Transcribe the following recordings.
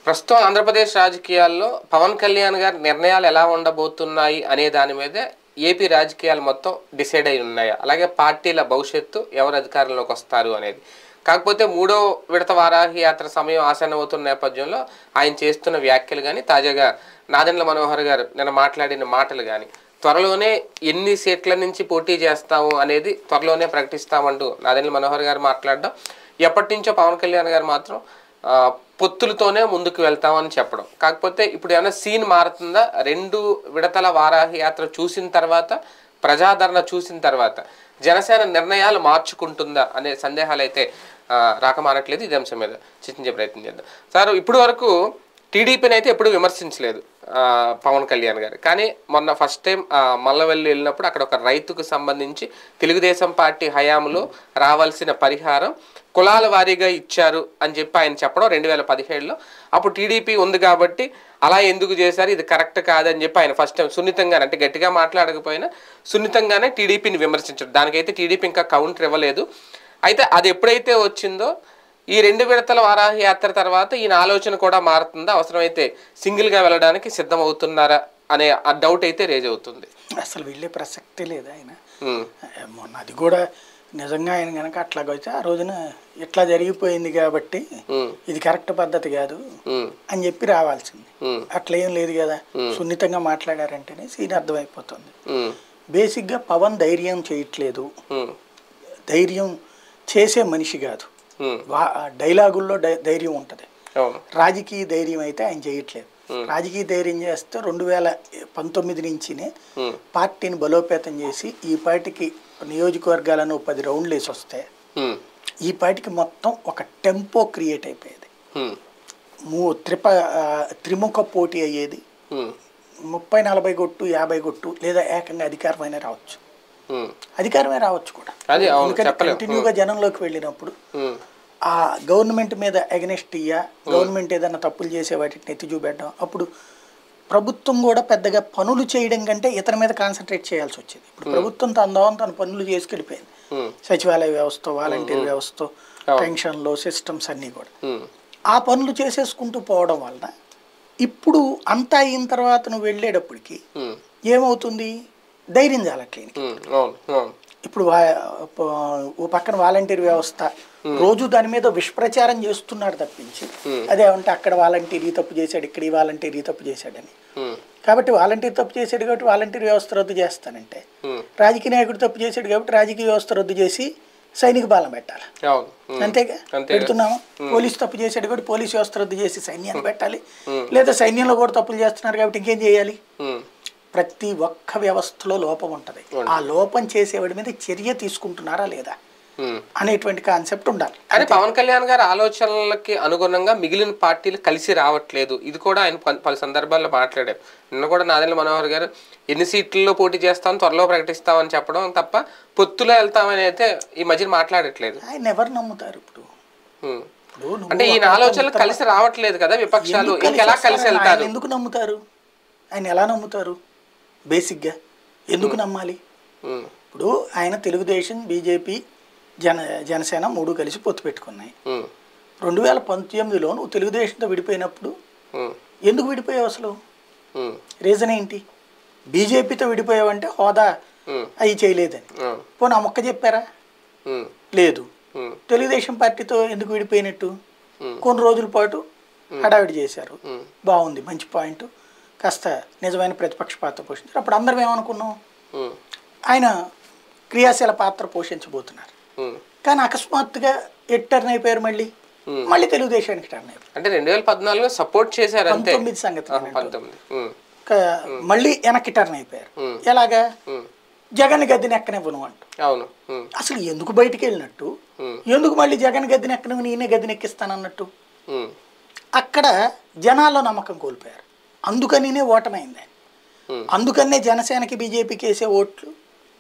ప్రస్తుతం ఆంధ్రప్రదేశ్ రాజకీయాల్లో పవన్ కళ్యాణ్ గారి నిర్ణయాలు ఎలా ఉండబోతున్నాయి అనే దాని మీదే ఏపీ రాజకీయాలు మొత్తం డిసైడ్ అయి ఉన్నాయి అలాగే పార్టీల భవిష్యత్తు ఎవరు అధికారంలోకి వస్తారు అనేది కాకపోతే మూడో విడత వారాహి యాత్ర సమయం ఆసన్నమవుతున్న నేపథ్యంలో ఆయన చేస్తున్న వ్యాఖ్యలు కానీ తాజాగా నాదెండ్ల మనోహర్ గారు నిన్న మాట్లాడిన మాటలు కానీ త్వరలోనే ఎన్ని సీట్ల నుంచి పోటీ చేస్తాము అనేది త్వరలోనే ప్రకటిస్తామంటూ నాదెండ్ల మనోహర్ గారు మాట్లాడడం ఎప్పటి నుంచో పవన్ కళ్యాణ్ గారు మాత్రం ఆ, పొత్తులతోనే ముందుకు వెళ్తామని చెప్పడం కాకపోతే ఇప్పుడు ఏమైనా సీన్ మారుతుందా రెండు విడతల వారాహి యాత్ర చూసిన తర్వాత ప్రజాదరణ చూసిన తర్వాత జనసేన నిర్ణయాలు మార్చుకుంటుందా అనే సందేహాలు అయితే ఆ, రాకమానట్లేదు ఇది అంశం మీద చర్చించే ప్రయత్నం చేద్దాం సార్ ఇప్పుడు వరకు టీడీపీని అయితే ఎప్పుడు విమర్శించలేదు ఆ, పవన్ కళ్యాణ్ గారు కానీ మొన్న ఫస్ట్ టైం మల్లవెల్లి వెళ్ళినప్పుడు అక్కడ ఒక రైతుకు సంబంధించి తెలుగుదేశం పార్టీ హయాంలో రావాల్సిన పరిహారం కులాల వారీగా ఇచ్చారు అని చెప్పి ఆయన చెప్పడం రెండు వేల పదిహేడులో అప్పుడు టీడీపీ ఉంది కాబట్టి అలా ఎందుకు చేశారు ఇది కరెక్ట్ కాదని చెప్పి ఆయన ఫస్ట్ టైం సున్నితంగానే అంటే గట్టిగా మాట్లాడకపోయినా సున్నితంగానే టీడీపీని విమర్శించారు దానికైతే టీడీపీ ఇంకా కౌంటర్ ఇవ్వలేదు అయితే అది ఎప్పుడైతే వచ్చిందో ఈ రెండు విడతల వారాహి యాత్ర తర్వాత ఈయన ఆలోచన కూడా మారుతుందా అవసరమైతే సింగిల్గా వెళ్ళడానికి సిద్ధమవుతున్నారా అనే ఆ డౌట్ అయితే రేజ్ అవుతుంది అసలు వెళ్ళే ప్రసక్తే లేదు ఆయన ఉమ్, మొన్న అది కూడా నిజంగా ఆయన కనుక అట్లాగైతే ఆ రోజున ఇట్లా జరిగిపోయింది కాబట్టి ఉమ్, ఇది కరెక్ట్ పద్ధతి కాదు ఉమ్, అని చెప్పి రావాల్సింది ఉమ్, అట్లా ఏం లేదు కదా సున్నితంగా మాట్లాడారంటేనే సీన్ అర్థమైపోతుంది ఉమ్, బేసిక్గా పవన్ ధైర్యం చేయట్లేదు ఉమ్, ధైర్యం చేసే మనిషి కాదు ఉమ్, వా డైలాగుల్లో డై- ధైర్యం ఉంటుంది అవును రాజకీయ ధైర్యం అయితే ఆయన చేయట్లేదు రాజకీయ ధైర్యం చేస్తే రెండు వేల పంతొమ్మిది నుంచినే ఉమ్, పార్టీని బలోపేతం చేసి ఈ పార్టీకి నియోజకవర్గాలను ఓ పది రౌండ్లు వేసి వస్తే ఉమ్, ఈ పార్టీకి మొత్తం ఒక టెంపో క్రియేట్ అయిపోయేది ఉమ్, మూ త్రిప ఆ, త్రిముఖ పోటీ అయ్యేది ఉమ్, ముప్పై నలభై కొట్టు యాభై కొట్టు లేదా ఏకంగా అధికారమైనా రావచ్చు ఉమ్, అధికారమే రావచ్చు కూడా అది అవును ఎందుకంటే చెప్పలేము కంటిన్యూగా జనంలోకి వెళ్ళినప్పుడు ఉమ్, ఆ గవర్నమెంట్ మీద అగనెస్ట్ ఇయ్యా గవర్నమెంట్ ఏదైనా తప్పులు చేసే వాటిని ఎత్తి చూపెట్టడం అప్పుడు ప్రభుత్వం కూడా పెద్దగా పనులు చేయడం కంటే ఇతని మీద కాన్సన్ట్రేట్ చేయాల్సి వచ్చేది ఇప్పుడు ప్రభుత్వం తన దావన్ తన పనులు చేసుకెళ్ళిపోయింది ఉమ్, సచివాలయ వ్యవస్థ వాలంటీర్ వ్యవస్థ పెన్షన్లు సిస్టమ్స్ అన్నీ కూడా ఉమ్, ఆ పనులు చేసేసుకుంటూ పోవడం వలన ఇప్పుడు అంతా అయిన తర్వాత నువ్వు వెళ్ళేటప్పటికి ఉమ్, ఏమవుతుంది ధైర్యం చాలట్లేదు ఉమ్, అవును అవును ఇప్పుడు వా- ప- ఓ పక్కన వాలంటీర్ వ్యవస్థ రోజు దాని మీద విష్ప్రచారం చేస్తున్నారు తప్పించి అదేమంటే అక్కడ వాలంటీర్ ఈ తప్పు చేశాడు ఇక్కడ ఈ వాలంటీర్ ఈ తప్పు చేశాడని ఉమ్, కాబట్టి వాలంటీర్ తప్పు చేశాడు కాబట్టి వాలంటీర్ వ్యవస్థ రద్దు చేస్తానంటే ఉమ్, రాజకీయ నాయకుడు తప్పు చేశాడు కాబట్టి రాజకీయ వ్యవస్థ రద్దు చేసి సైనిక బాలం పెట్టాలి అవును ఉమ్, అంతేగా అంతేగా. పెడుతున్నాము పోలీస్ తప్పు చేశాడు కాబట్టి పోలీస్ వ్యవస్థ రద్దు చేసి సైన్యాన్ని పెట్టాలి లేదా సైన్యంలో కూడా తప్పులు చేస్తున్నారు కాబట్టి ఇంకేం చేయాలి ఉమ్, ప్రతి ఒక్క వ్యవస్థలో లోపం ఉంటుంది ఆ లోపం చేసేవాడి మీద చర్య తీసుకుంటున్నారా లేదా ఉమ్. అనేటువంటి కాన్సెప్ట్ ఉండాలి కానీ పవన్ కళ్యాణ్ గారి ఆలోచనలకి అనుగుణంగా మిగిలిన పార్టీలు కలిసి రావట్లేదు ఇది కూడా ఆయన పలు- పలు సందర్భాల్లో మాట్లాడారు నిన్న కూడా నాదెండ్ల మనోహర్ గారు ఎన్ని సీట్లలో పోటీ చేస్తాం త్వరలో ప్రకటిస్తామని చెప్పడం తప్ప పొత్తులో వెళ్తామని అయితే ఈ మధ్యన మాట్లాడట్లేదు ఆయన ఎవరు నమ్ముతారు ఇప్పుడు ఉమ్. ఇప్పుడు నువ్వు అంటే ఈయన ఆలోచనలు కలిసి రావట్లేదు కదా విపక్షాలు ఎందుకు ఇంకెలా కలిసి కలిసి వస్తారు? వెళ్తారు ఆయన ఎందుకు నమ్ముతారు ఆయన ఎలా నమ్ముతారు బేసిక్గా ఎందుకు నమ్మాలి ఉమ్, ఇప్పుడు ఆయన తెలుగుదేశం బీజేపీ జన జనసేన మూడు కలిసి పొత్తు పెట్టుకున్నాయి ఉమ్, రెండు వేల పంతొమ్మిదిలో నువ్వు తెలుగుదేశంతో విడిపోయినప్పుడు ఉమ్, ఎందుకు విడిపోయావు అసలు ఉమ్, రీజన్ ఏంటి బీజేపీతో విడిపోయావంటే హోదా ఉమ్, అవి చేయలేదని ఉమ్, పోనీ ఆ మొక్క చెప్పారా ఉమ్, లేదు ఉమ్, తెలుగుదేశం పార్టీతో ఎందుకు విడిపోయినట్టు Hmm. కొన్ని రోజుల పాటు హడావిడి చేశారు Hmm. బాగుంది మంచి పాయింట్ కాస్త నిజమైన ప్రతిపక్ష పాత్ర పోషించారు అప్పుడు అందరం ఏమనుకున్నాం ఉమ్, ఆయన క్రియాశీల పాత్ర పోషించబోతున్నారు ఉమ్. కానీ అకస్మాత్తుగా ఎట్ టర్న్ అయిపోయారు మళ్ళీ మళ్ళీ తెలుగుదేశానికి టర్న్ అయిపోయారు అంటే రెండు వేల పద్నాలుగులో సపోర్ట్ చేశారు అంతే పంతొమ్మిది సంగతి ఆ, నేను పంతొమ్మిది ఉమ్, క- మళ్ళీ వెనక్కి టర్న్ అయిపోయారు Hmm. ఎలాగా ఉమ్, జగన్ గద్దెని ఎక్కనివ్వను అంటూ అవును ఉమ్, అసలు ఎందుకు బయటికి వెళ్ళినట్టు Hmm. ఎందుకు మళ్ళీ జగన్ గద్దెని ఎక్కనివ్వు నేనే గద్దెని ఎక్కిస్తానన్నట్టు ఉమ్, అక్కడ జనాల్లో నమ్మకం కోల్పోయారు అందుకనినే ఓటమైంది ఆయన. Hmm. అందుకనే జనసేనకి బీజేపీకి వేసే ఓట్లు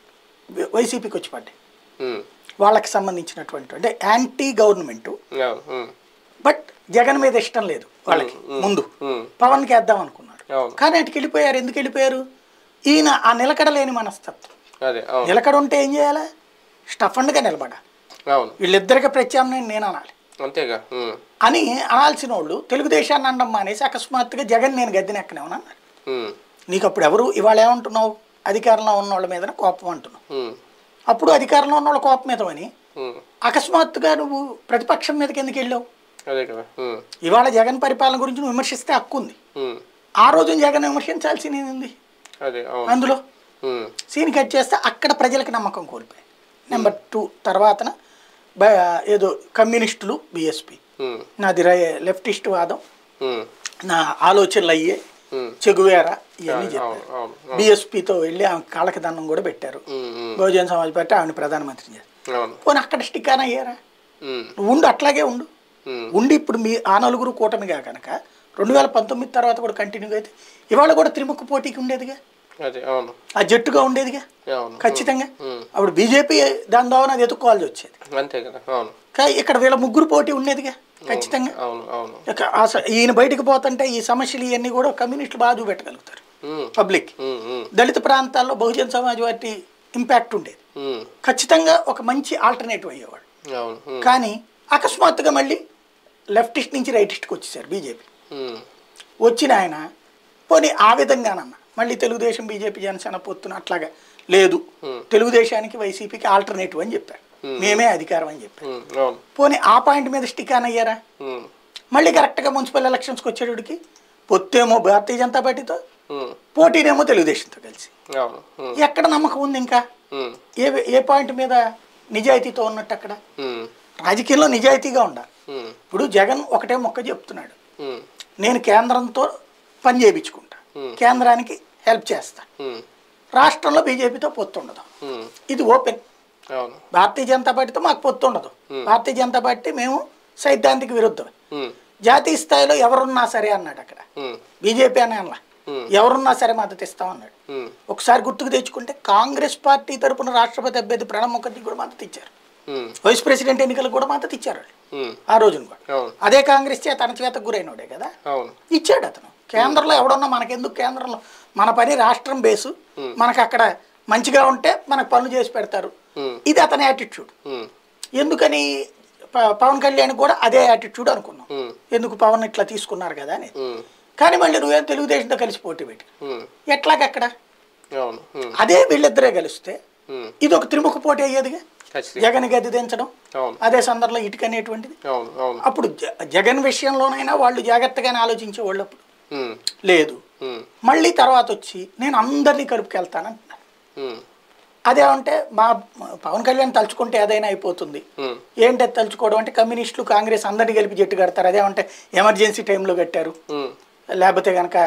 వై- వైసీపీకి వచ్చి పడ్డాయి ఉమ్, వాళ్ళకి సంబంధించినటువంటి అంటే యాంటీ గవర్నమెంట్ అవును ఉమ్, బట్ జగన్ మీద ఇష్టం లేదు వాళ్ళకి ముందు ఉమ్, పవన్కి వేద్దాం అనుకున్నారు అవును కానీ అటుకి వెళ్ళిపోయారు ఎందుకు వెళ్ళిపోయారు ఈయన ఆ నిలకడ లేని మనస్తత్వం అదే అవును నిలకడ ఉంటే ఏం చేయాలి స్టఫండ్గా నిలబడాలి అవును వీళ్ళిద్దరికి ప్రత్యామ్నాయం నేను అనాలి అంతేగా ఉమ్, అని అనాల్సిన వాళ్ళు తెలుగుదేశాన్ని అనడం మానేసి అకస్మాత్తుగా జగన్ నేను గద్దెనెక్కనేమన్నా అన్నారు ఉమ్, నీకు అప్పుడు ఎవరు ఇవాళ ఏమంటున్నావు అధికారంలో ఉన్న వాళ్ళ మీద కోపం అంటున్నావు ఉమ్, అప్పుడు అధికారంలో ఉన్న వాళ్ళ కోపం మీద అని ఉమ్, అకస్మాత్తుగా నువ్వు ప్రతిపక్షం మీదకి ఎందుకు వెళ్ళావు అదే కదా ఉమ్, ఇవాళ జగన్ పరిపాలన గురించి నువ్వు విమర్శిస్తే హక్కు ఉంది ఉమ్, ఆ రోజు జగన్ విమర్శించాల్సింది ఉంది అదే అవును అందులో ఉమ్, సీన్ కట్ చేస్తే అక్కడ ప్రజలకు నమ్మకం కోల్పోయాయి నెంబర్ టూ తర్వాతన బ- ఏదో కమ్యూనిస్టులు బీఎస్పీ ఉమ్, నాది రై- లెఫ్టిస్ట్ వాదం ఉమ్, నా ఆలోచనలు అయ్యే ఉమ్, చెగువేరా ఇవన్నీ అవును చెప్పారు అవును బీఎస్పీతో వెళ్ళి ఆమె కాళ్ళకి దండం కూడా పెట్టారు ఉమ్, ఉమ్, బహుజన సమాజ్ పార్టీ ఆమెను ప్రధానమంత్రి చేశారు అవును పోనీ అక్కడ స్టిక్ ఆన్ అయ్యారా ఉమ్, నువ్వు ఉండు అట్లాగే ఉండు ఉమ్, ఉండి ఇప్పుడు మీ ఆ నలుగురు కూటమిగా కనుక రెండు వేల పంతొమ్మిది తర్వాత కూడా కంటిన్యూగా అయితే ఇవాళ కూడా త్రిముఖ పోటీకి ఉండేదిగా అదే అవును ఆ జట్టుగా ఉండేదిగా అవును ఖచ్చితంగా ఉమ్. అప్పుడు బీజేపీ దాని ద్వారా అది ఎత్తుక్కోవాల్సి వచ్చేది అంతే కదా అవును కానీ ఇక్కడ వీళ్ళ ముగ్గురు పోటీ ఉండేదిగా ఖచ్చితంగా అవును అవును ఇక ఆ స- ఈయన బయటకు పోతుంటే ఈ సమస్యలు ఇవన్నీ కూడా కమ్యూనిస్టులు బాగా చూపెట్టగలుగుతారు ఉమ్, పబ్లిక్ ఉమ్, ఉమ్, దళిత ప్రాంతాల్లో బహుజన సమాజ్ పార్టీ ఇంపాక్ట్ ఉండేది ఉమ్, ఖచ్చితంగా ఒక మంచి ఆల్టర్నేటివ్ అయ్యేవాడు అవును ఉమ్, కానీ అకస్మాత్తుగా మళ్ళీ లెఫ్టిస్ట్ నుంచి రైటిస్ట్కి వచ్చేసారు బీజేపీ ఉమ్, వచ్చిన ఆయన పోనీ ఆ విధంగానన్న మళ్ళీ తెలుగుదేశం బీజేపీ జనసేన పొత్తున అట్లాగా లేదు Hmm. తెలుగుదేశానికి వైసీపీకి ఆల్టర్నేటివ్ అని చెప్పారు మేమే అధికారం అని చెప్పారు ఉమ్, అవును పోనీ ఆ పాయింట్ మీద స్టిక్ ఆన్ అయ్యారా ఉమ్, మళ్ళీ కరెక్ట్గా మున్సిపల్ ఎలక్షన్స్కి వచ్చేటికి పొత్తేమో భారతీయ జనతా పార్టీతో ఉమ్, పోటీనేమో తెలుగుదేశంతో కలిసి అవును ఉమ్, ఎక్కడ నమ్మకం ఉంది ఇంకా ఉమ్, ఏ ఏ పాయింట్ మీద నిజాయితీతో ఉన్నట్టు అక్కడ ఉమ్, రాజకీయంలో నిజాయితీగా ఉండాలి ఉమ్, ఇప్పుడు జగన్ ఒకటే మొక్క చెప్తున్నాడు ఉమ్, నేను కేంద్రంతో పని చేయించుకుంటా Hmm. కేంద్రానికి హెల్ప్ చేస్తా ఉమ్, రాష్ట్రంలో బీజేపీతో పొత్తు ఉండదు ఉమ్, ఇది ఓపెన్ అవును భారతీయ జనతా పార్టీతో మాకు పొత్తు ఉండదు భారతీయ జనతా పార్టీ మేము సైద్ధాంతిక విరుద్ధం ఉమ్, జాతీయ స్థాయిలో ఎవరున్నా సరే అన్నాడు అక్కడ ఉమ్, బీజేపీ అనే అనలా Hmm. ఎవరున్నా సరే మద్దతు ఇస్తామన్నాడు ఉమ్, ఒకసారి గుర్తుకు తెచ్చుకుంటే కాంగ్రెస్ పార్టీ తరపున రాష్ట్రపతి అభ్యర్థి ప్రణబ్ ముఖర్జీ కూడా మద్దతు ఇచ్చారు ఉమ్, వైస్ ప్రెసిడెంట్ ఎన్నికలకు కూడా మద్దతు ఇచ్చారు వాళ్ళు. ఉమ్, ఆ రోజున కూడా అవును అదే కాంగ్రెస్ చేత అణచివేతకు గురైనోడే కదా అవును ఇచ్చాడు అతను కేంద్రంలో ఎవడన్నా మనకెందుకు కేంద్రంలో మన పని రాష్ట్రం బేసు మనకు అక్కడ మంచిగా ఉంటే మనకు పనులు చేసి పెడతారు ఉమ్, ఇది అతని యాటిట్యూడ్ ఉమ్, ఎందుకని ప- పవన్ కళ్యాణ్ కూడా అదే యాటిట్యూడ్ అనుకున్నాం ఉమ్, ఎందుకు పవన్ ఇట్లా తీసుకున్నారు కదా అని ఉమ్, కానీ మళ్ళీ నువ్వేం తెలుగుదేశంతో కలిసి పోటీ పెట్టి ఉమ్, ఎట్లాగక్కడ అవును ఉమ్, అదే వీళ్ళిద్దరే కలిస్తే ఉమ్, ఇది ఒక త్రిముఖ పోటీ అయ్యేదిగా ఖచ్చితంగా జగన్ గది దించడం అవును అదే సందర్భంలో ఇటుక అనేటువంటిది అవును అవును అప్పుడు జ- జగన్ విషయంలోనైనా వాళ్ళు జాగ్రత్తగానే ఆలోచించే వాళ్ళు అప్పుడు ఉమ్, లేదు ఉమ్, మళ్ళీ తర్వాత వచ్చి నేను అందరినీ కలుపుకెళ్తానంటున్నాను ఉమ్, అదేమంటే మా మా పవన్ కళ్యాణ్ తలుచుకుంటే ఏదైనా అయిపోతుంది ఉమ్, ఏంటి అది తలుచుకోవడం అంటే కమ్యూనిస్టులు కాంగ్రెస్ అందరినీ కలిపి జట్టు కడతారు అదేమంటే ఎమర్జెన్సీ టైంలో కట్టారు ఉమ్, లేకపోతే కనుక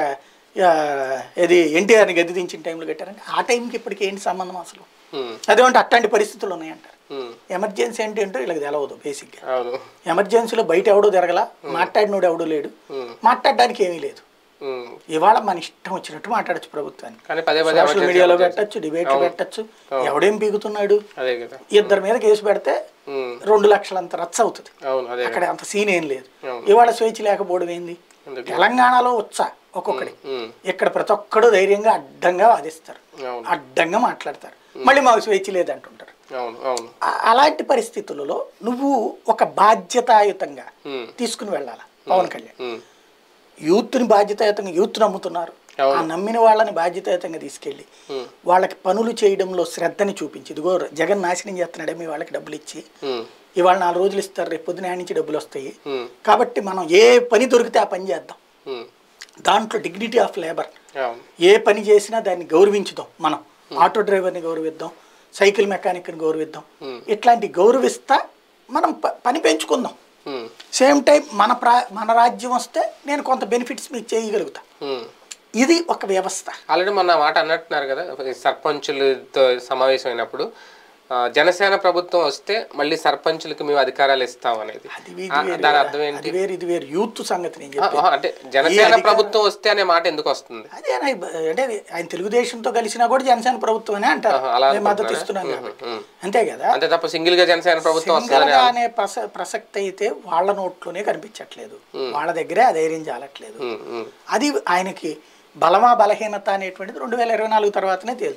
ఇది ఎన్టీఆర్ని గది దించిన టైంలో కట్టారంటే ఆ టైంకి ఇప్పటికి ఏంటి సంబంధం అసలు ఉమ్, అదేమంటే అట్లాంటి పరిస్థితులు ఉన్నాయంటారు ఉమ్, ఎమర్జెన్సీ అంటే ఏంటో వీళ్ళకి తెలవదు బేసిక్గా అవును ఎమర్జెన్సీలో బయట ఎవడో తిరగల మాట్లాడినోడు ఎవడో లేడు ఉమ్, మాట్లాడడానికి ఏమీ లేదు ఉమ్. ఇవాళ మన ఇష్టం వచ్చినట్టు మాట్లాడచ్చు ప్రభుత్వాన్ని కానీ పదే పదే సోషల్ emergency మీడియాలో emergency. పెట్టచ్చు డిబేట్లు పెట్టచ్చు ఎవడేం పీగుతున్నాడు అదే కదా ఇద్దరి మీద కేసు పెడితే ఉమ్, రెండు లక్షలంత రచ్చ అవుతుంది అవును అదే అక్కడ అంత సీన్ ఏం లేదు అవును. ఇవాళ స్వేచ్ఛ లేకపోవడం ఏంది అందుకే. తెలంగాణలో వచ్చా ఒక్కొక్కడి ఉమ్, ఇక్కడ ప్రతి ఒక్కడు ధైర్యంగా అడ్డంగా వాదిస్తారు అవును అడ్డంగా మాట్లాడతారు మళ్ళీ మాకు స్వేచ్ఛ లేదంటుంటారు అవును అవును ఆ- అలాంటి పరిస్థితులలో నువ్వు ఒక బాధ్యతాయుతంగా ఉమ్, తీసుకుని వెళ్ళాలి పవన్ కళ్యాణ్ ఉమ్, యూత్ని బాధ్యతాయుతంగా యూత్ నమ్ముతున్నారు అవును. ఆ నమ్మిన వాళ్ళని బాధ్యతాయుతంగా తీసుకెళ్ళి ఉమ్, వాళ్ళకి పనులు చేయడంలో శ్రద్ధని చూపించి ఇదిగో జగన్ నాశనం చేస్తున్నాడే మీ వాళ్ళకి డబ్బులు ఇచ్చి ఉమ్, ఇవాళ నాలుగు రోజులు ఇస్తారు రేపు పొద్దున ఆడ నుంచి డబ్బులు వస్తాయి ఉమ్, కాబట్టి మనం ఏ పని దొరికితే ఆ పని చేద్దాం ఉమ్, దాంట్లో డిగ్నిటీ ఆఫ్ లేబర్ అవును ఏ పని చేసినా దాన్ని గౌరవించుదాం మనం ఆటో డ్రైవర్ని గౌరవిద్దాం సైకిల్ మెకానిక్ని గౌరవిద్దాం ఇట్లాంటి గౌరవిస్తా మనం ప- పని పెంచుకుందాం ఉమ్, సేమ్ టైం మన ప్రా మన రాజ్యం వస్తే నేను కొంత బెనిఫిట్స్ మీకు చేయగలుగుతా ఉమ్. ఇది ఒక వ్యవస్థ ఆల్రెడీ మొన్న మాట అన్నట్టున్నారు కదా ఈ సర్పంచులతో సమావేశం అయినప్పుడు ఆ, జనసేన ప్రభుత్వం వస్తే మళ్ళీ సర్పంచులకు మేము అధికారాలు ఇస్తాం అనేది అది ఇది ఆ, వేరు దాని కదా. అర్థం ఏంటి అది వేరు ఇది వేరు యూత్ సంగతి నేను ఆ, చెప్పి ఆ, అంటే జనసేన ప్రభుత్వం వస్తే అనే మాట ఎందుకు వస్తుంది అదే ఆయన అంటే ఆయన తెలుగుదేశంతో కలిసినా కూడా జనసేన ప్రభుత్వం అనే అంటారు ఆహా, అలా మేము మద్దతు అనుకుంటున్నారా? ఇస్తున్నాం ఉమ్, కాబట్టి ఉమ్. అంతే కదా అంతే తప్ప సింగిల్ గా జనసేన ప్రభుత్వం వస్తుందని సింగల్గా అనే ప్రస ప్రసక్తి అయితే వాళ్ళ నోట్లోనే కనిపించట్లేదు వాళ్ళ దగ్గరే ఆ ధైర్యం చాలట్లేదు ఉమ్, ఉమ్, అది ఆయనకి బలమా బలహీనత అనేటువంటిది రెండు వేల ఇరవై నాలుగు తర్వాతనే తేలుతుంది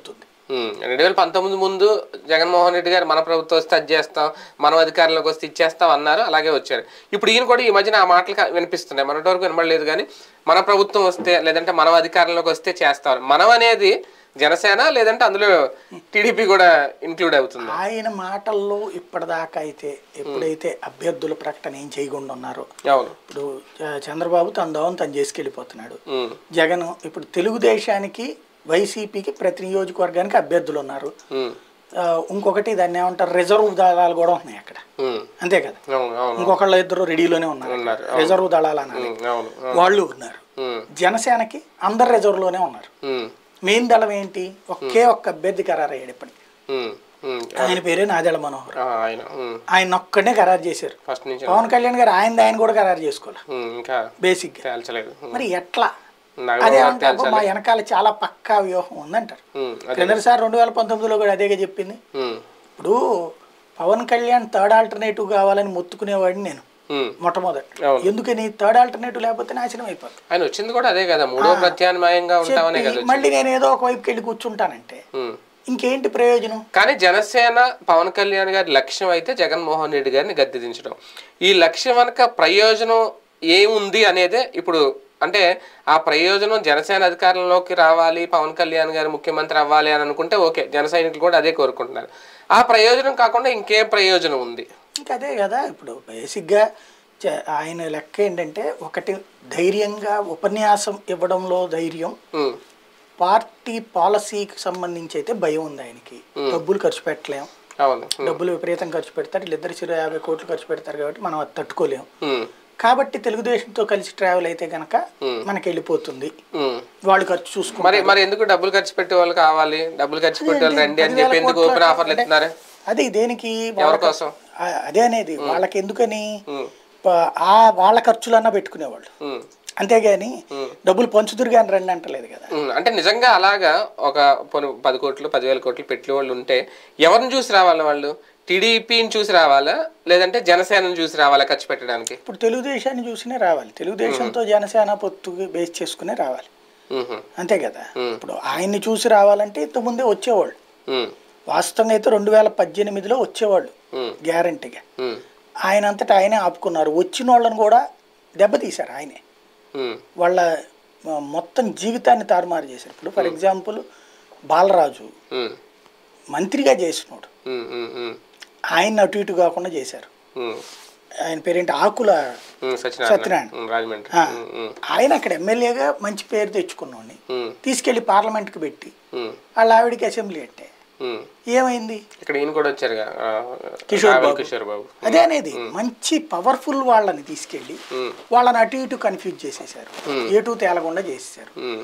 ఉమ్, రెండు వేల పంతొమ్మిది ముందు జగన్మోహన్ రెడ్డి గారు మన ప్రభుత్వం వస్తే అది చేస్తాం మనం అధికారంలోకి వస్తే ఇచ్చేస్తాం అన్నారు అలాగే వచ్చారు ఇప్పుడు ఈయన కూడా ఈ మధ్యన ఆ మాటలు కా- వినిపిస్తున్నాయి మన వరకు వినబడలేదు కానీ మన ప్రభుత్వం వస్తే లేదంటే మనం అధికారంలోకి వస్తే చేస్తాం మనం అనేది జనసేన లేదంటే అందులో టీడీపీ కూడా ఇంక్లూడ్ అవుతుంది ఆయన మాటల్లో ఇప్పటిదాకా అయితే ఎప్పుడైతే అభ్యర్థుల ప్రకటన ఏం చేయకుండా ఉన్నారో అవును ఇప్పుడు చ- చంద్రబాబు తన దోవం తను చేసుకెళ్ళిపోతున్నాడు ఉమ్, జగన్ ఇప్పుడు తెలుగుదేశానికి వైసీపీకి ప్రతి నియోజకవర్గానికి అభ్యర్థులు ఉన్నారు ఉమ్, ఆ, ఇంకొకటి దాన్ని ఏమంటారు రిజర్వ్ దళాలు కూడా ఉన్నాయి అక్కడ ఉమ్, అంతే కదా అవును అవును ఇంకొకళ్ళు ఇద్దరు రెడీలోనే ఉన్నారు ఉన్నారు, రిజర్వ్ దళాలు అనాలి ఉమ్, అవును వాళ్ళు ఉన్నారు ఉమ్, జనసేనకి అందరు రిజర్వ్లోనే ఉన్నారు ఉమ్, మెయిన్ దళం ఏంటి ఒకే ఒక్క అభ్యర్థి ఖరారు అయ్యాడు ఇప్పటికి ఉమ్, ఉమ్, ఆయన పేరే నాదెళ్ల మనోహర్ ఆ, ఆయన ఉమ్, ఆయన ఒక్కడనే ఖరారు చేశారు ఫస్ట్ నుంచి పవన్ కళ్యాణ్ గారు ఆయన ఆయన కూడా ఖరారు చేసుకోవాలి ఉమ్, ఇంకా బేసిక్ గా తేల్చలేదు ఉమ్, మరి ఎట్లా నాకు అదే కూడా అంటే అబ్బా, మా వెనకాల చాలా పక్కా వ్యూహం ఉందంటారు ఉమ్, అదే క్రిందటిసారి రెండు వేల పంతొమ్మిదిలో కూడా అదేగా చెప్పింది ఉమ్, ఇప్పుడు పవన్ కళ్యాణ్ థర్డ్ ఆల్టర్నేటివ్ కావాలని మొత్తుకునేవాడిని నేను ఉమ్. మొట్టమొదటి అవును. ఎందుకని థర్డ్ ఆల్టర్నేటివ్ లేకపోతే నాశనం అయిపోతుంది ఆయన వచ్చింది కూడా అదే కదా మూడో ప్రత్యామ్నాయంగా ఉంటామనే కదా చెప్పి మళ్ళీ నేను ఏదో ఒక వైపుకి వెళ్ళి కూర్చుంటానంటే ఉమ్. ఇంకేంటి ప్రయోజనం కానీ జనసేన పవన్ కళ్యాణ్ గారి లక్ష్యం అయితే జగన్మోహన్ రెడ్డి గారిని గద్దె దించడం ఈ లక్ష్యం వెనక ప్రయోజనం ఏముంది అనేదే ఇప్పుడు అంటే ఆ ప్రయోజనం జనసేన అధికారంలోకి రావాలి పవన్ కళ్యాణ్ గారు ముఖ్యమంత్రి అవ్వాలి అని అనుకుంటే ఓకే జన సైనికులు కూడా అదే కోరుకుంటున్నారు ఆ ప్రయోజనం కాకుండా ఇంకే ప్రయోజనం ఉంది ఇంకా అదే కదా ఇప్పుడు బేసిక్గా చ- ఆయన లెక్క ఏంటంటే ఒకటి ధైర్యంగా ఉపన్యాసం ఇవ్వడంలో ధైర్యం ఉమ్, పార్టీ పాలసీకి సంబంధించి అయితే భయం ఉంది ఆయనకి డబ్బులు ఖర్చు పెట్టలేం అవును ఉమ్, డబ్బులు విపరీతం ఖర్చు పెడతారు వీళ్ళిద్దరు చిరు యాభై కోట్లు ఖర్చు పెడతారు కాబట్టి మనం అది తట్టుకోలేం ఉమ్, కాబట్టి తెలుగుదేశంతో కలిసి ట్రావెల్ అయితే కనుక మనకి వెళ్ళిపోతుంది ఉమ్. వాళ్ళు ఖర్చు చూసుకుంటారు మరి మరి ఎందుకు డబ్బులు ఖర్చు పెట్టే వాళ్ళు కావాలి డబ్బులు ఖర్చు పెట్టే వాళ్ళు రండి అని చెప్పి ఎందుకు ఓపెన్ ఆఫర్లు ఇస్తున్నారు అది దేనికి ఎవరి వాళ్ళ- కోసం ఆ- అదే అనేది వాళ్ళకి ఎందుకని ఉమ్, ప- ఆ వాళ్ళ ఖర్చులన్నా పెట్టుకునేవాళ్ళు ఉమ్. అంతేగాని డబ్బులు పంచుదురు కానీ రండి అంటలేదు కదా ఉమ్, అంటే నిజంగా అలాగా ఒక పోనీ పది కోట్లు పదివేల కోట్లు పెట్టిన వాళ్ళు ఉంటే ఎవరిని చూసి రావాలి వాళ్ళు టీడీపీని చూసి రావాలా లేదంటే జనసేనని చూసి రావాలా ఖర్చు పెట్టడానికి ఇప్పుడు తెలుగుదేశాన్ని చూసినే రావాలి తెలుగుదేశంతో జనసేన పొత్తుకి బేస్ చేసుకునే రావాలి ఉహు, అంతే కదా ఇప్పుడు ఆయన్ని చూసి రావాలంటే ఇంతకుముందే వచ్చేవాళ్ళు ఉమ్, వాస్తవంగా అయితే రెండు వేల పద్దెనిమిదిలో వచ్చేవాళ్ళు ఉమ్, గ్యారంటీగా ఉమ్, ఆయన అంతటా ఆయనే ఆపుకున్నారు వచ్చిన వాళ్ళని కూడా దెబ్బతీశారు ఆయనే ఉమ్, వాళ్ళ ఆ, మొత్తం జీవితాన్ని తారుమారు చేశారు ఇప్పుడు ఫర్ ఎగ్జాంపుల్ బాలరాజు ఉమ్, మంత్రిగా చేసినోడు ఉమ్, ఉమ్, ఉమ్, ఆయన అటు ఇటు కాకుండా చేశారు ఉమ్, ఆయన పేరేంటి ఆకుల ఉమ్, సత్యనారాయణ సత్యనారాయణ. ఉమ్, రాజమండ్రి ఆ, ఉమ్, ఉమ్, ఆయన అక్కడ ఎమ్మెల్యేగా మంచి పేరు తెచ్చుకున్నోడిని ఉమ్, తీసుకెళ్లి పార్లమెంట్కి పెట్టి ఉమ్, వాళ్ళ ఆవిడికి అసెంబ్లీ అంటే ఉమ్. ఏమైంది ఇక్కడ ఈయన కూడా వచ్చారుగా ఆ, కిషోర్ రావెల బాబు. కిషోర్ బాబు అదే అనేది మంచి పవర్ఫుల్ వాళ్ళని తీసుకెళ్ళి ఉమ్, వాళ్ళని అటు ఇటు కన్ఫ్యూజ్ చేసేసారు ఎటు తేలకుండా చేసేసారు ఉమ్,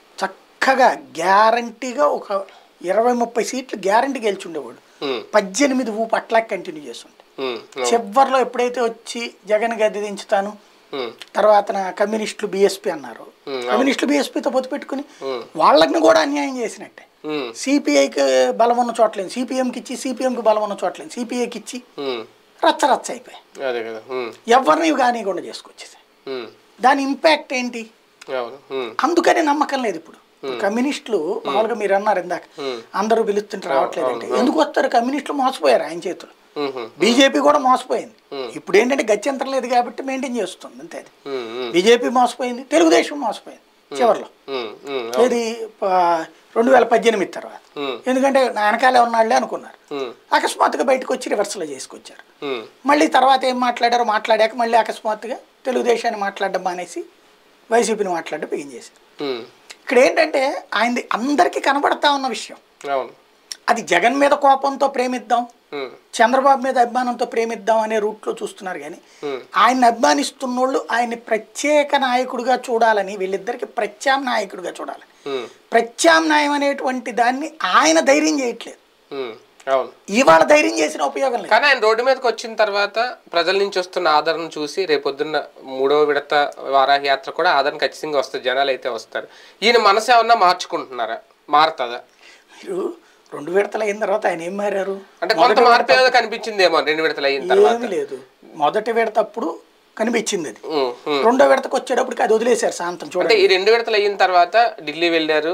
చక్కగా గ్యారంటీగా ఒక ఇరవై ముప్పై సీట్లు గ్యారంటీ గెలిచుండేవాడు ఉమ్, పద్దెనిమిది ఊపు అట్లా కంటిన్యూ చేస్తుంటే ఉమ్, అవును. చివరిలో ఎప్పుడైతే వచ్చి జగన్ గద్దె దించుతాను ఉమ్, తర్వాత నా కమ్యూనిస్టులు బీఎస్పీ అన్నారు ఉమ్, కమ్యూనిస్టులు బీఎస్పీతో పొత్తు పెట్టుకుని ఉమ్, వాళ్ళని కూడా అన్యాయం చేసినట్టే ఉమ్, సిపిఐకి బలం ఉన్న చోట్లేదు సిపిఎంకి ఇచ్చి సిపిఎంకి బలం ఉన్న చోట్లేదు సిపిఐకి ఇచ్చి ఉమ్, రచ్చ రచ్చ అయిపోయాయి అదే కదా ఉమ్, ఎవరిని కానివ్వకుండా చేసుకొచ్చేసాయి ఉమ్, దాని ఇంపాక్ట్ ఏంటి అవును ఉమ్, అందుకనే నమ్మకం లేదు ఇప్పుడు ఇప్పుడు కమ్యూనిస్టులు మామూలుగా మీరు అన్నారు ఇందాక ఉమ్, అందరూ పిలుస్తుంటే రావట్లేదు అంటే ఎందుకు వస్తారు కమ్యూనిస్టులు మోసపోయారు ఆయన చేతులు ఉమ్, బీజేపీ కూడా మోసపోయింది ఇప్పుడు ఏంటంటే గత్యంతరం లేదు కాబట్టి మెయింటైన్ చేస్తుంది అంతే అది ఉమ్, ఉమ్, బీజేపీ మోసపోయింది తెలుగుదేశం మోసపోయింది చివరిలో ఉమ్, ఉమ్, ఏది ప- రెండు వేల పద్దెనిమిది తర్వాత ఉమ్, ఎందుకంటే నా వెనకాలే ఉన్నాళ్లే అనుకున్నారు ఉమ్, అకస్మాత్తుగా బయటకు వచ్చి రివర్స్లో చేసుకొచ్చారు ఉమ్, మళ్ళీ తర్వాత ఏం మాట్లాడారో మాట్లాడాక మళ్ళీ అకస్మాత్తుగా తెలుగుదేశాన్ని మాట్లాడడం మానేసి వైసీపీని మాట్లాడడం బిగించేశారు ఉమ్, ఇక్కడ ఏంటంటే ఆయనది అందరికీ కనబడతా ఉన్న విషయం అవును అది జగన్ మీద కోపంతో ప్రేమిద్దాం ఉమ్, చంద్రబాబు మీద అభిమానంతో ప్రేమిద్దాం అనే రూట్లో చూస్తున్నారు కానీ ఉమ్, ఆయన్ని అభిమానిస్తున్నోళ్ళు ఆయన్ని ప్రత్యేక నాయకుడిగా చూడాలని వీళ్ళిద్దరికి ప్రత్యామ్నాయకుడిగా చూడాలి ఉమ్, ప్రత్యామ్నాయం అనేటువంటి దాన్ని ఆయన ధైర్యం చేయట్లేదు ఉమ్, అవును ఇవాళ ధైర్యం చేసిన ఉపయోగం లేదు కానీ ఆయన రోడ్డు మీదకి వచ్చిన తర్వాత ప్రజల నుంచి వస్తున్న ఆదరణ చూసి రేపొద్దున్న మూడవ విడత వారాహి యాత్ర కూడా ఆదరణ ఖచ్చితంగా వస్తుంది జనాలు అయితే వస్తారు ఈయన మనసు ఏమన్నా మార్చుకుంటున్నారా మారుతుందా మీరు రెండు విడతలు అయిన తర్వాత ఆయన ఏం మారారు అంటే కొంత మార్పు ఏదో కనిపించిందేమో రెండు విడతలు అయిన తర్వాత ఏమీ లేదు మొదటి విడత అప్పుడు కనిపించింది అది ఉమ్, ఉమ్. రెండో విడతకు వచ్చేటప్పటికి అది వదిలేశారు శాంతం చూడండి అంటే ఈ రెండు విడతలు అయిన తర్వాత ఢిల్లీ వెళ్ళారు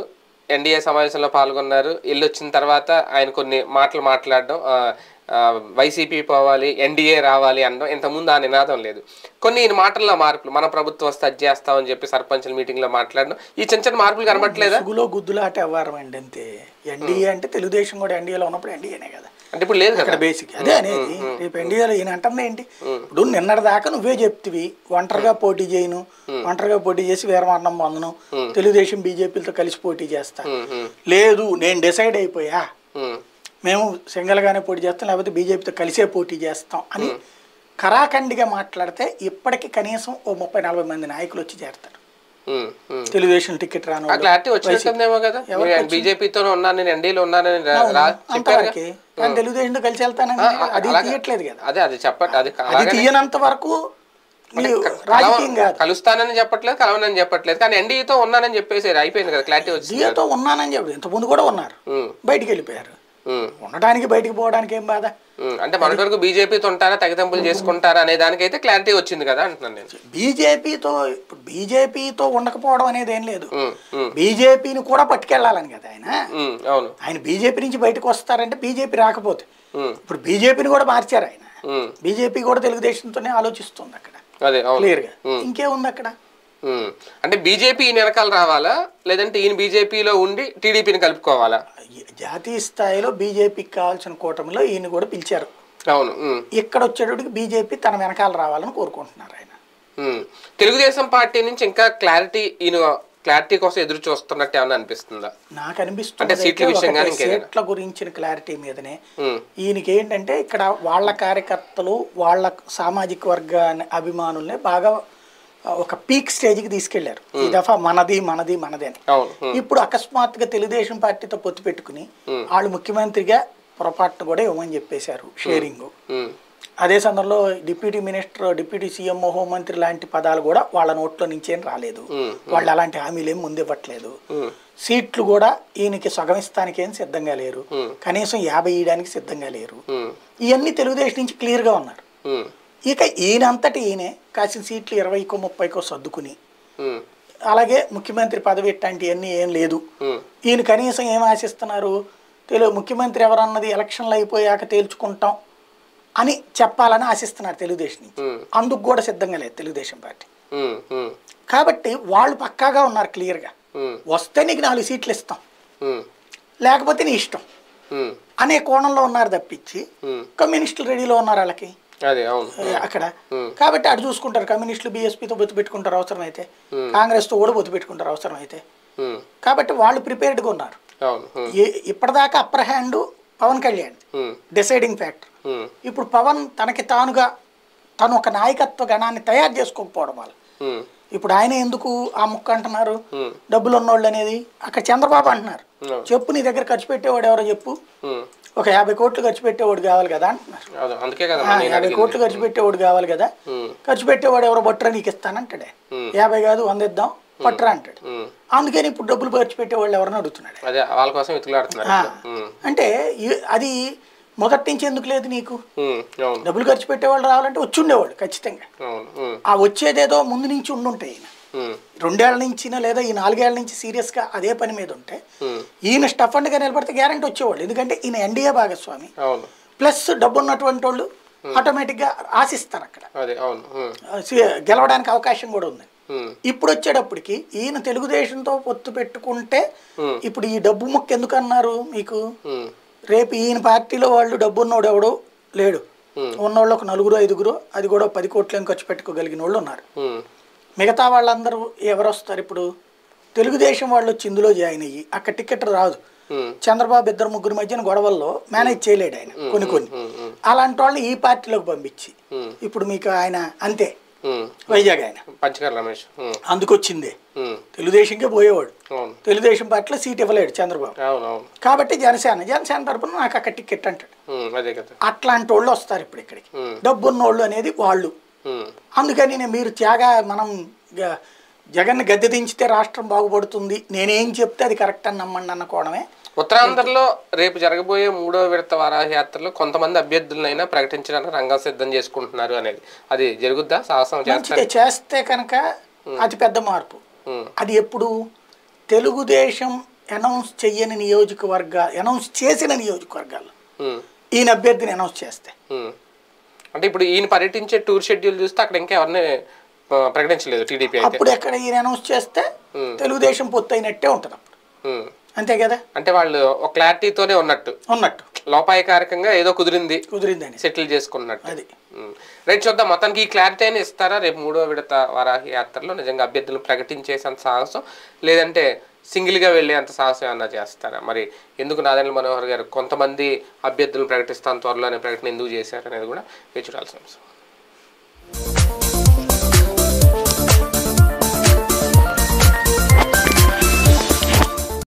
ఎన్డీఏ సమావేశంలో పాల్గొన్నారు వెళ్ళి వచ్చిన తర్వాత ఆయన కొన్ని మాటలు మాట్లాడడం ఆ, ఆ, వైసీపీ పోవాలి ఎన్డీఏ రావాలి అనడం ఇంతకుముందు ఆ నినాదం లేదు కొన్ని ఈయన మాటల్లో మార్పులు మన ప్రభుత్వం వస్తే అది చేస్తామని చెప్పి సర్పంచుల మీటింగ్లో మాట్లాడడం ఈ చిన్న చిన్న మార్పులు కనబడట్లేదా ముసుగులో గుద్దులాట వ్యవహారం అండి అంతే ఎన్డీఏ అంటే తెలుగుదేశం కూడా ఎన్డీఏలో ఉన్నప్పుడు ఎన్డీఏనే కదా అంటే ఇప్పుడు లేదు కదా అక్కడ బేసిక్ అదే అనేది రేపు ఎన్డీఏలో ఈయన అంటుంది ఏంటి ఇప్పుడు నిన్నటి దాకా నువ్వే చెప్తివి ఒంటరిగా పోటీ చేయను ఒంటరిగా పోటీ చేసి వీరమరణం పొందను తెలుగుదేశం బీజేపీలతో కలిసి పోటీ చేస్తా ఉమ్, ఉమ్, లేదు నేను డిసైడ్ అయిపోయా ఉమ్, మేము సింగల్గానే పోటీ చేస్తాం లేకపోతే బీజేపీతో కలిసే పోటీ చేస్తాం అని కరాఖండిగా మాట్లాడితే ఇప్పటికి కనీసం ఓ ముప్పై నలభై మంది నాయకులు వచ్చి చేరతారు ఉమ్, ఉమ్. తెలుగుదేశం టికెట్ రాను ఆ క్లారిటీ వచ్చినట్టుందేమో కదా బీజేపీతో ఉన్నాను నేను ఎన్డీలో ఉన్నానని రా- రా- చెప్పారు అంతవరకే కానీ తెలుగుదేశంతో కలిసి వెళ్తానని అది తీయట్లేదు కదా అదే అది చెప్పట్ అది కా- అది తీయనంత వరకు నీవు రాజకీయం కాదు కలుస్తానని చెప్పట్లేదు కలవనని చెప్పట్లేదు కానీ ఎన్డీతో ఉన్నానని చెప్పేసి అయిపోయింది కదా క్లారిటీ వచ్చింది దీంతో ఉన్నానని చెప్పి ఇంతకుముందు కూడా ఉన్నారు ఉమ్, బయటికి వెళ్ళిపోయారు ఉమ్, ఉండడానికి బయటికి పోవడానికి ఏం బాధ ఉమ్. అంటే మొదటి వరకు బీజేపీతో ఉంటారా తగిదంపులు చేసుకుంటారా అనే దానికైతే క్లారిటీ వచ్చింది కదా అంటున్నాను నేను బీజేపీతో ఇప్పుడు బీజేపీతో ఉండకపోవడం అనేది ఏం లేదు ఉమ్, ఉమ్, బీజేపీని కూడా పట్టుకెళ్ళాలని కదా ఆయన ఉమ్, అవును ఆయన బీజేపీ నుంచి బయటకు వస్తారంటే బీజేపీ రాకపోతే ఉమ్, ఇప్పుడు బీజేపీని కూడా మార్చారు ఆయన ఉమ్, బీజేపీ కూడా తెలుగుదేశంతోనే ఆలోచిస్తుంది అక్కడ అదే అవును క్లియర్గా ఇంకేముంది అక్కడ ఉమ్. అంటే బీజేపీ ఈయన వెనకాల రావాలా లేదంటే ఈయన బీజేపీలో ఉండి టీడీపీని కలుపుకోవాలా జాతీయ స్థాయిలో బీజేపీకి కావాల్సిన కూటమిలో ఈయన కూడా పిలిచారు అవును ఉమ్, ఇక్కడ వచ్చేటప్పటికి బీజేపీ తన వెనకాల రావాలని కోరుకుంటున్నారు ఆయన ఉమ్. తెలుగుదేశం పార్టీ నుంచి ఇంకా క్లారిటీ ఈయన క్లారిటీ కోసం ఎదురు చూస్తున్నట్టు ఏమన్నా అనిపిస్తుందా నాకు అంటే అనిపిస్తుంది సీట్ల అయితే విషయం ఒకటే కానీ ఇంకేదైనా? సీట్ల గురించిన క్లారిటీ మీదనే ఉమ్, ఈయనకి ఏంటంటే ఇక్కడ వాళ్ళ కార్యకర్తలు వాళ్ళ సామాజిక వర్గాన్ని అభిమానుల్ని బాగా ఆ, ఒక పీక్ స్టేజ్కి తీసుకెళ్లారు ఈ దఫా మనది మనది మనది అని అవును ఉమ్, ఇప్పుడు అకస్మాత్తుగా తెలుగుదేశం పార్టీతో పొత్తు పెట్టుకుని వాళ్ళు ముఖ్యమంత్రిగా పొరపాటును కూడా ఇవ్వమని చెప్పేశారు షేరింగ్ ఉమ్, అదే సందర్భంలో డిప్యూటీ మినిస్టర్ డిప్యూటీ సీఎం హోంమంత్రి లాంటి పదాలు కూడా వాళ్ళ నోట్లో నుంచేం రాలేదు ఉమ్, వాళ్ళు అలాంటి హామీలు ఏం ముందు ఇవ్వట్లేదు ఉమ్, సీట్లు కూడా ఈయనకి సగం ఇస్తానికి ఏం సిద్ధంగా లేరు Hmm. కనీసం యాభై ఇయడానికి సిద్ధంగా లేరు ఉమ్, ఇవన్నీ తెలుగుదేశం నుంచి క్లియర్గా ఉన్నారు ఉమ్, ఇక ఈయనంతటి ఈయనే కాసిన సీట్లు ఇరవైకో ముప్పైకో సర్దుకుని ఉమ్, అలాగే ముఖ్యమంత్రి పదవి ఇట్లాంటివన్నీ ఏం లేదు ఉమ్, ఈయన కనీసం ఏం ఆశిస్తున్నారు తెలుగు ముఖ్యమంత్రి ఎవరన్నది ఎలక్షన్లు అయిపోయాక తేల్చుకుంటాం అని చెప్పాలని ఆశిస్తున్నారు తెలుగుదేశం నుంచి ఉమ్, అందుకు కూడా సిద్ధంగా లేదు తెలుగుదేశం పార్టీ ఉమ్, ఉమ్, కాబట్టి వాళ్ళు పక్కాగా ఉన్నారు క్లియర్గా ఉమ్, వస్తే నీకు నాలుగు సీట్లు ఇస్తాం ఉమ్, లేకపోతే నీ ఇష్టం ఉమ్, అనే కోణంలో ఉన్నారు తప్పించి ఉమ్. కమ్యూనిస్టులు రెడీలో ఉన్నారు వాళ్ళకి అదే అవును ఏ, అక్కడ కాబట్టి అటు చూసుకుంటారు కమ్యూనిస్టులు బీఎస్పీతో బొత్తు పెట్టుకుంటారు అవసరమైతే కాంగ్రెస్తో కూడా బొత్తు పెట్టుకుంటారు అవసరమైతే ఉమ్, కాబట్టి వాళ్ళు ప్రిపేర్డ్గా ఉన్నారు అవును ఉమ్, ఏ- ఇప్పటిదాకా upper hand Pawan Kalyan um, deciding factor um, ఇప్పుడు పవన్ తనకి తానుగా తను ఒక నాయకత్వ గణాన్ని తయారు చేసుకోకపోవడం వల్ల ఉమ్, ఇప్పుడు ఆయన ఎందుకు ఆ ముక్క అంటున్నారు ఉమ్, డబ్బులు ఉన్నోళ్ళు అనేది అక్కడ చంద్రబాబు అంటున్నారు అవును. చెప్పు నీ దగ్గర ఖర్చు పెట్టేవాడు ఎవరో చెప్పు ఉమ్, ఒక యాభై కోట్లు ఖర్చు పెట్టేవాడు కావాలి కదా అంటున్నారు అదే అందుకే కదా ఆ, నేను యాభై అడిగింది కోట్లు ఖర్చు పెట్టేవాడు కావాలి కదా ఉమ్, ఖర్చు పెట్టేవాడు ఎవరో బట్టరా నీకు ఇస్తానంటాడే ఉమ్. యాభై కాదు వంద ఇద్దాం పట్టరా అంటాడు ఉమ్, అందుకని ఇప్పుడు డబ్బులు ఖర్చు పెట్టేవాళ్ళు ఎవరైనా అడుగుతున్నాడు అదే వాళ్ళ కోసం వెతుకులాడుతున్నారు ఆ, ఇప్పుడు. ఉమ్, అంటే ఈ- అది మొదటి నుంచి ఎందుకు లేదు నీకు ఉమ్, అవును డబ్బులు ఖర్చు పెట్టేవాళ్ళు రావాలంటే వచ్చి ఉండేవాళ్ళు ఖచ్చితంగా అవును ఉమ్, ఆ వచ్చేదేదో ముందు నుంచి ఉండుంటాయి ఈయన ఉమ్, రెండేళ్ల నుంచినా లేదా ఈ నాలుగేళ్ల నుంచి సీరియస్గా అదే పని మీద ఉంటే ఉమ్, ఈయన స్టఫ్ అండ్గా నిలబడితే గ్యారంటీ వచ్చేవాళ్ళు ఎందుకంటే ఈయన ఎన్డీఏ భాగస్వామి అవును ప్లస్ డబ్బు ఉన్నటువంటి వాళ్ళు ఆటోమేటిక్గా ఆశిస్తారు అక్కడ అదే అవును ఉమ్, ఆ, సి- గెలవడానికి అవకాశం కూడా ఉంది ఉమ్, ఇప్పుడు వచ్చేటప్పటికి ఈయన తెలుగుదేశంతో పొత్తు పెట్టుకుంటే ఉమ్, ఇప్పుడు ఈ డబ్బు ముక్క ఎందుకు అన్నారు మీకు ఉమ్, రేపు ఈయన పార్టీలో వాళ్ళు డబ్బు ఉన్నోడు ఎవడు లేడు ఉమ్, ఉన్నోళ్ళు ఒక నలుగురు ఐదుగురు అది కూడా పది కోట్లు ఏం ఖర్చు పెట్టుకోగలిగిన వాళ్ళు ఉన్నారు ఉమ్, మిగతా వాళ్ళందరూ ఎవరు వస్తారు ఇప్పుడు తెలుగుదేశం వాళ్ళు వచ్చి ఇందులో జాయిన్ అయ్యి అక్కడ టికెట్ రాదు ఉమ్, చంద్రబాబు ఇద్దరు ముగ్గురు మధ్యన గొడవల్లో మేనేజ్ చేయలేడు ఆయన కొన్ని కొన్ని ఉమ్, ఉమ్, అలాంటి వాళ్ళని ఈ పార్టీలోకి పంపించి ఉమ్, ఇప్పుడు మీకు ఆయన అంతే ఉమ్, వైజాగ్ ఆయన పంచకర్ రమేష్ ఉమ్, అందుకొచ్చిందే ఉమ్, తెలుగుదేశంకే పోయేవాడు అవును తెలుగుదేశం పార్టీలో సీట్ ఇవ్వలేడు చంద్రబాబు అవును అవును కాబట్టి జనసేన జనసేన తరపున నాకు అక్కడ టికెట్ అంటాడు ఉమ్, అదే కదా అట్లాంటి వాళ్ళు వస్తారు ఇప్పుడు ఇక్కడికి ఉమ్, డబ్బున్నోళ్ళు అనేది వాళ్ళు ఉమ్, అందుకని నేను మీరు త్యాగా మనం గ- జగన్ గద్దె దించితే రాష్ట్రం బాగుపడుతుంది నేనేం చెప్తే అది కరెక్ట్ అని నమ్మండి అన్న కోణమే ఉత్తరాంధ్రలో రేపు జరగబోయే మూడో విడత వారాహ యాత్రలో కొంతమంది అభ్యర్థులనైనా ప్రకటించడానికి రంగం సిద్ధం చేసుకుంటున్నారు అనేది అది జరుగుద్దా సాహసం చేస్తారు మంచిదే చేస్తే కనుక అతి పెద్ద మార్పు ఉమ్, అది ఎప్పుడు తెలుగుదేశం అనౌన్స్ చెయ్యని నియోజకవర్గ అనౌన్స్ చేసిన నియోజకవర్గాలు ఉమ్, ఈయన అభ్యర్థిని అనౌన్స్ చేస్తే ఉమ్. అంటే ఇప్పుడు ఈయన పర్యటించే టూర్ షెడ్యూల్ చూస్తే అక్కడ ఇంకా ఎవరిని ఆ, ప్రకటించలేదు టీడీపీ అయితే అప్పుడు ఎక్కడ ఈయన అనౌన్స్ చేస్తే తెలుగుదేశం పొత్తు అయినట్టే ఉంటుంది అప్పుడు ఉమ్. అంతే కదా అంటే వాళ్ళు ఒక క్లారిటీతోనే ఉన్నట్టు ఉన్నట్టు లోపాయకారకంగా ఏదో కుదిరింది కుదిరిందని సెటిల్ చేసుకున్నట్టు అది ఉమ్. రైట్ చూద్దాం మొత్తానికి ఈ క్లారిటీ అయినా ఇస్తారా రేపు మూడో విడత వారాహి యాత్రలో నిజంగా అభ్యర్థులు ప్రకటించేసేంత సాహసం లేదంటే సింగిల్గా వెళ్ళే అంత సాహసం ఏమన్నా చేస్తారా మరి ఎందుకు నాదెండ్ల మనోహర్ గారు కొంతమంది అభ్యర్థులు ప్రకటిస్తాను త్వరలోనే ప్రకటన ఎందుకు చేశారు అనేది కూడా వేచి చూడాల్సిన అంశం